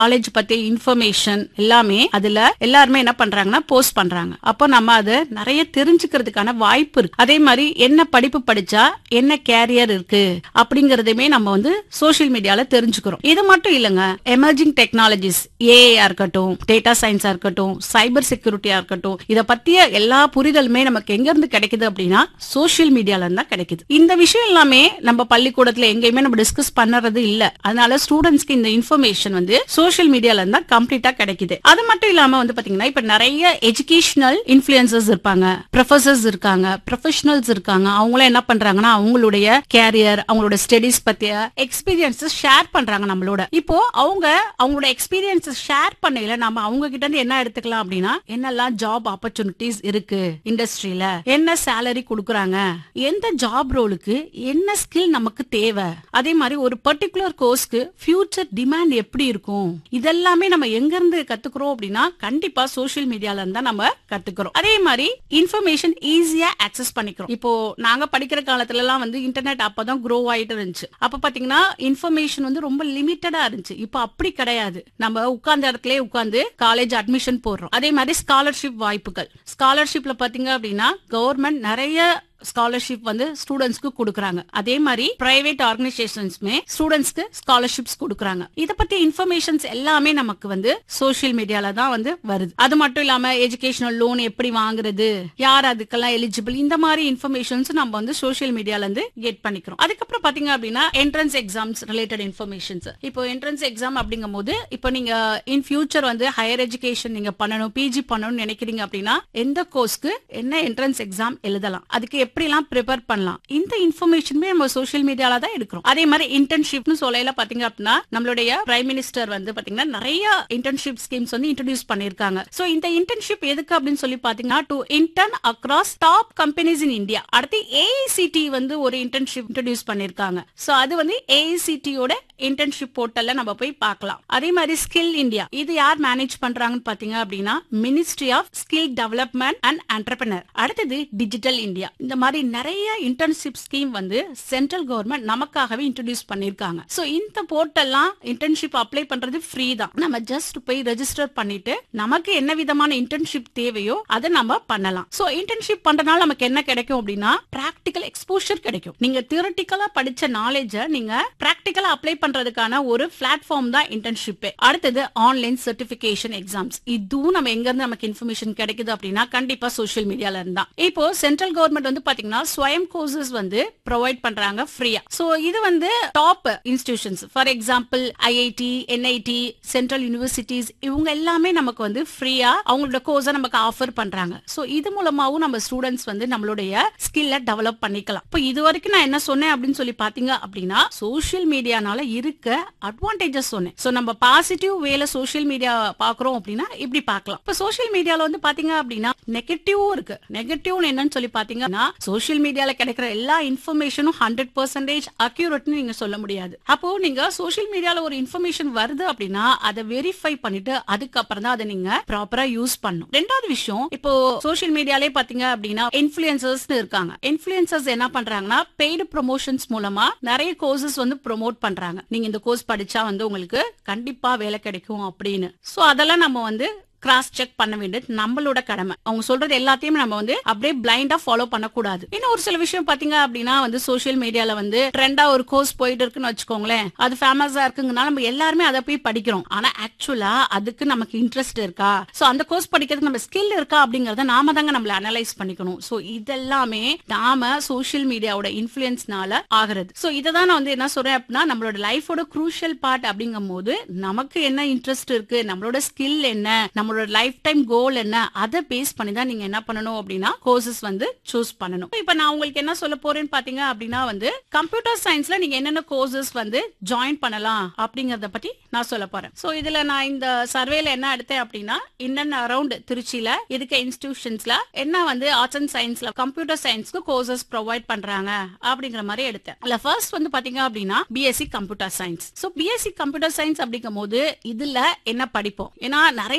college பத்தி information எல்லாமே அதுல எல்லாருமே என்ன பண்றாங்கன்னா போஸ்ட் பண்றாங்க அப்போ நம்ம அதை நிறைய தெரிஞ்சுக்கிறதுக்கான வாய்ப்பு இருக்கு அதே மாதிரி என்ன படிப்பு படிச்சா என்ன கேரியர் இருக்கு அப்படிங்கறதையுமே நம்ம வந்து சோஷியல் மீடியால தெரிஞ்சுக்கிறோம் இது மட்டும் இல்லைங்க எமர்ஜிங் டெக்னாலஜிஸ் ஏஐயா இருக்கட்டும் டேட்டா சயின்ஸா இருக்கட்டும் சைபர் செக்யூரிட்டியா இருக்கட்டும் இத பத்திய எல்லா புரிதலுமே நமக்கு எங்க இருந்து கிடைக்குது அப்படின்னா சோஷியல் மீடியால இருந்தா கிடைக்குது இந்த விஷயம் எல்லாமே நம்ம பள்ளிக்கூடத்துல எங்கேயுமே நம்ம டிஸ்கஸ் பண்ணறது இல்ல அதனால ஸ்டூடெண்ட்ஸ்க்கு இந்த இன்ஃபர்மேஷன் வந்து சோஷியல் மீடியால இருந்தா கம்ப்ளீட்டா கிடைக்குது அது மட்டும் இல்லாம வந்து பாத்தீங்கன்னா இப்ப நிறைய எஜுகேஷனல் இன்ஃபுளுசர்ஸ் இருப்பாங்க ப்ரொஃபசர்ஸ் இருக்காங்க ப்ரொஃபஷனல்ஸ் இருக்காங்க அவங்களும் என்ன பண்றாங்கன்னா அவங்களுடைய கேரியர் அவங்களோட ஸ்டடிஸ் பத்திய எக்ஸ்பீரியன்சஸ் ஷேர் பண்றாங்க நம்மளோட இப்போ அவங்க அவங்களோட எக்ஸ்பீரியன்சஸ் ஷேர் பண்ணையில நம்ம அவங்க கிட்ட இருந்து என்ன எடுத்துக்கலாம் அப்படின்னா என்னெல்லாம் ஜாப் ஆப்பர்ச்சுனிட்டிஸ் இருக்கு இண்டஸ்ட்ரியில என்ன சேலரி கொடுக்குறாங்க எந்த ஜாப் ரோலுக்கு என்ன ஸ்கில் நமக்கு தேவை அதே மாதிரி ஒரு பர்டிகுலர் கோர்ஸ்க்கு ஃபியூச்சர் டிமாண்ட் எப்படி இருக்கும் இதெல்லாமே நம்ம எங்க இருந்து கத்துக்கிறோம் அப்படின்னா கண்டிப்பா சோஷியல் மீடியால இருந்தா நம்ம கத்துக்கிறோம் அதே மாதிரி இன்ஃபர்மேஷன் ஈஸியா ஆக்சஸ் பண்ணிக்கிறோம் இப்போ நாங்க படிக்கிற காலத்துல எல்லாம் வந்து இன்டர்நெட் அப்பதான் க்ரோ ஆயிட்டு இருந்துச்சு அப்ப பாத்தீங்கன்னா இன்ஃபர்மேஷன் வந்து ரொம்ப லிமிட்டடா இருந்துச்சு இப்போ அப்படி கிடையாது நம்ம உட்கார்ந்த இடத்துல உட்கார்ந்து காலேஜ் அட்மிஷன் போடுறோம் அதே மாதிரி ஸ்காலர்ஷிப் வாய்ப்புகள் ஸ்காலர்ஷிப்ல பாத்தீங்க அப்படின்னா கவர்மெண்ட் நிறைய ஸ்காலர்ஷிப் வந்து ஸ்டூடெண்ட்ஸ்க்கு கொடுக்கறாங்க அதே மாதிரி பிரைவேட் ஆர்கனைசேஷன்ஸ்மே ஸ்டூடெண்ட்ஸ்க்கு ஸ்காலர்ஷிப்ஸ் கொடுக்கறாங்க இத பத்தி இன்ஃபர்மேஷன்ஸ் எல்லாமே நமக்கு வந்து சோஷியல் மீடியால தான் வந்து வருது அது மட்டும் இல்லாம எஜுகேஷனல் லோன் எப்படி வாங்குறது யார் அதுக்கெல்லாம் எலிஜிபிள் இந்த மாதிரி இன்ஃபர்மேஷன்ஸ் நம்ம வந்து சோஷியல் மீடியால இருந்து கெட் பண்ணிக்கிறோம் அதுக்கப்புறம் பாத்தீங்க அப்படின்னா என்ட்ரன்ஸ் எக்ஸாம்ஸ் ரிலேட்டட் இன்ஃபர்மேஷன்ஸ் இப்போ என்ட்ரன்ஸ் எக்ஸாம் அப்படிங்கும் போது இப்போ நீங்க இன் ஃபியூச்சர் வந்து ஹையர் எஜுகேஷன் நீங்க பண்ணணும் பிஜி பண்ணணும்னு நினைக்கிறீங்க அப்படின்னா எந்த கோர்ஸ்க்கு என்ன என்ட்ரன்ஸ் எக்ஸாம் எழுதலாம் அதுக்கு எப்படிலாம் ப்ரிப்பேர் பண்ணலாம் இந்த இன்ஃபர்மேஷனுமே நம்ம சோஷியல் மீடியால தான் எடுக்கிறோம் அதே மாதிரி இன்டர்ன்ஷிப்னு சொல்லையில பாத்தீங்க அப்படின்னா நம்மளுடைய பிரைம் மினிஸ்டர் வந்து பாத்தீங்கன்னா நிறைய இன்டர்ன்ஷிப் ஸ்கீம்ஸ் வந்து இன்ட்ரடியூஸ் பண்ணிருக்காங்க சோ இந்த இன்டர்ன்ஷிப் எதுக்கு அப்படின்னு சொல்லி பாத்தீங்கன்னா to intern across top companies in India அடுத்து ஏஐசிடி வந்து ஒரு இன்டர்ன்ஷிப் இன்ட்ரடியூஸ் பண்ணிருக்காங்க சோ அது வந்து ஏஐசிடியோட இன்டர்ன்ஷிப் போர்ட்டல்ல நம்ம போய் பார்க்கலாம் அதே மாதிரி ஸ்கில் இந்தியா இது யார் மேனேஜ் பண்றாங்கன்னு பாத்தீங்க அப்படின்னா ministry of skill development and entrepreneur அடுத்தது டிஜிட்டல் இந்தியா இந்த மாதிரி நிறைய இன்டர்ன்ஷிப் ஸ்கீம் வந்து சென்ட்ரல் கவர்மெண்ட் நமக்காகவே இன்ட்ரடியூஸ் பண்ணிருக்காங்க சோ இந்த போர்ட்டல்லாம் இன்டர்ன்ஷிப் அப்ளை பண்றது ஃப்ரீ தான் நம்ம ஜஸ்ட் போய் ரெஜிஸ்டர் பண்ணிட்டு நமக்கு என்ன விதமான இன்டர்ன்ஷிப் தேவையோ அதை நம்ம பண்ணலாம் சோ இன்டர்ன்ஷிப் பண்றதுனால நமக்கு என்ன கிடைக்கும் அப்படின்னா பிராக்டிக்கல் எக்ஸ்போஷர் கிடைக்கும் நீங்க தியரட்டிக்கலா படிச்ச நாலேஜ நீங்க பிராக்டிக்கலா அப்ளை பண்றதுக்கான ஒரு பிளாட்ஃபார்ம் தான் இன்டர்ன்ஷிப் அடுத்தது ஆன்லைன் சர்டிபிகேஷன் எக்ஸாம்ஸ் இதுவும் நம்ம எங்க இருந்து நமக்கு இன்ஃபர்மேஷன் கிடைக்குது அப்படின்னா கண்டிப்பா சோஷியல் மீடியால இருந்தா இப்போ சென்ட்ரல் கவர்மெண்ட் வந்து பாத்தீங்கன்னா ஸ்வயம் கோர்சஸ் வந்து ப்ரொவைட் பண்றாங்க ஃப்ரீயா சோ இது வந்து top institutions for example IIT NIT central universities இவங்க எல்லாமே நமக்கு வந்து ஃப்ரீயா அவங்களோட கோர்ஸை நமக்கு ஆஃபர் பண்றாங்க சோ இது மூலமாவும் நம்ம ஸ்டூடெண்ட்ஸ் வந்து நம்மளுடைய ஸ்கில்ல டெவலப் பண்ணிக்கலாம் இப்போ இது வரைக்கும் நான் என்ன சொன்னேன் அப்படின்னு சொல்லி பாத்தீங்க அப்படின்னா சோஷியல் மீடியானால இருக்க அட்வான்டேஜஸ் சொன்னேன் சோ நம்ம பாசிட்டிவ் வேல சோஷியல் மீடியா பாக்குறோம் அப்படின்னா இப்படி பார்க்கலாம் இப்போ சோஷியல் மீடியால வந்து பாத்தீங்க அப்படின்னா நெகட்டிவும் இருக்கு நெகட்டிவ் என்னன்னு சொல்லி பாத்தீங்கன்னா சோஷியல் மீடியால கிடைக்கிற எல்லா இன்ஃபர்மேஷனும் ஹண்ட்ரட் பர்சன்டேஜ் அக்யூரேட்னு நீங்க சொல்ல முடியாது அப்போ நீங்க சோஷியல் மீடியால ஒரு இன்ஃபர்மேஷன் வருது அப்படின்னா அதை வெரிஃபை பண்ணிட்டு அதுக்கப்புறம் தான் அதை நீங்க ப்ராப்பரா யூஸ் பண்ணும் ரெண்டாவது விஷயம் இப்போ சோஷியல் மீடியாலே பாத்தீங்க அப்படின்னா இன்ஃபுளுசர்ஸ் இருக்காங்க இன்ஃபுளுசர்ஸ் என்ன பண்றாங்கன்னா பெய்டு ப்ரொமோஷன்ஸ் மூலமா நிறைய கோர்சஸ் வந்து ப்ரோமோட் பண்றாங்க நீங்க இந்த கோர்ஸ் படிச்சா வந்து உங்களுக்கு கண்டிப்பா வேலை கிடைக்கும் அப்படின்னு சோ அதெல்லாம் நம்ம வந்து கிராஸ் செக் பண்ண வேண்டியது நம்மளோட கடமை அவங்க சொல்றது எல்லாத்தையும் நம்ம வந்து அப்படியே பிளைண்டா ஃபாலோ பண்ணக்கூடாது இன்னும் ஒரு சில விஷயம் பாத்தீங்க அப்படின்னா வந்து சோஷியல் மீடியால வந்து ட்ரெண்டா ஒரு கோர்ஸ் போயிட்டு இருக்குன்னு வச்சுக்கோங்களேன் அது ஃபேமஸா இருக்குங்கன்னா நம்ம எல்லாருமே அதை போய் படிக்கிறோம் ஆனா ஆக்சுவலா அதுக்கு நமக்கு இன்ட்ரெஸ்ட் இருக்கா சோ அந்த கோர்ஸ் படிக்கிறதுக்கு நம்ம ஸ்கில் இருக்கா அப்படிங்கறத நாம தாங்க நம்மள அனலைஸ் பண்ணிக்கணும் சோ இதெல்லாமே நாம சோஷியல் மீடியாவோட இன்ஃபுளுன்ஸ்னால ஆகிறது சோ இதை தான் நான் வந்து என்ன சொல்றேன் அப்படின்னா நம்மளோட லைஃபோட குரூஷியல் பார்ட் அப்படிங்கும் போது நமக்கு என்ன இன்ட்ரெஸ்ட் இருக்கு நம்மளோட ஸ்கில் என்ன நம்ம நம்மளோட லைஃப் டைம் கோல் என்ன அதை பேஸ் பண்ணி தான் நீங்க என்ன பண்ணணும் அப்படின்னா கோர்சஸ் வந்து சூஸ் பண்ணணும் இப்ப நான் உங்களுக்கு என்ன சொல்ல போறேன்னு பாத்தீங்க அப்படின்னா வந்து கம்ப்யூட்டர் சயின்ஸ்ல நீங்க என்னென்ன கோர்சஸ் வந்து ஜாயின் பண்ணலாம் அப்படிங்கறத பத்தி நான் சொல்ல போறேன் சோ இதுல நான் இந்த சர்வேல என்ன எடுத்தேன் அப்படின்னா இன் அண்ட் அரௌண்ட் திருச்சியில இருக்க இன்ஸ்டிடியூஷன்ஸ்ல என்ன வந்து ஆர்ட்ஸ் அண்ட் சயின்ஸ்ல கம்ப்யூட்டர் சயின்ஸ்க்கு கோர்சஸ் ப்ரொவைட் பண்றாங்க அப்படிங்கிற மாதிரி எடுத்தேன் இல்ல ஃபர்ஸ்ட் வந்து பாத்தீங்க அப்படின்னா BSc computer science so BSc computer science அப்படிங்கும் போது இதுல என்ன படிப்போம் ஏன்னா நிறைய பேரு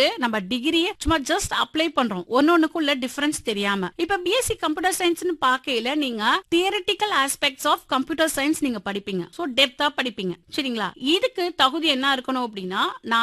நம்ம டிகிரியை சும்மா ஜஸ்ட் அப்ளை பண்றோம் ஒன்னொன்னுக்குள்ள டிஃபரன்ஸ் தெரியாம இப்ப பிஎஸ்சி கம்ப்யூட்டர் சயின்ஸ்னு பார்க்கையில நீங்க theoretical aspects of computer science நீங்க படிப்பீங்க சோ டெப்தா படிப்பீங்க சரிங்களா இதுக்கு தகுதி என்ன இருக்கணும் அப்படின்னா நான்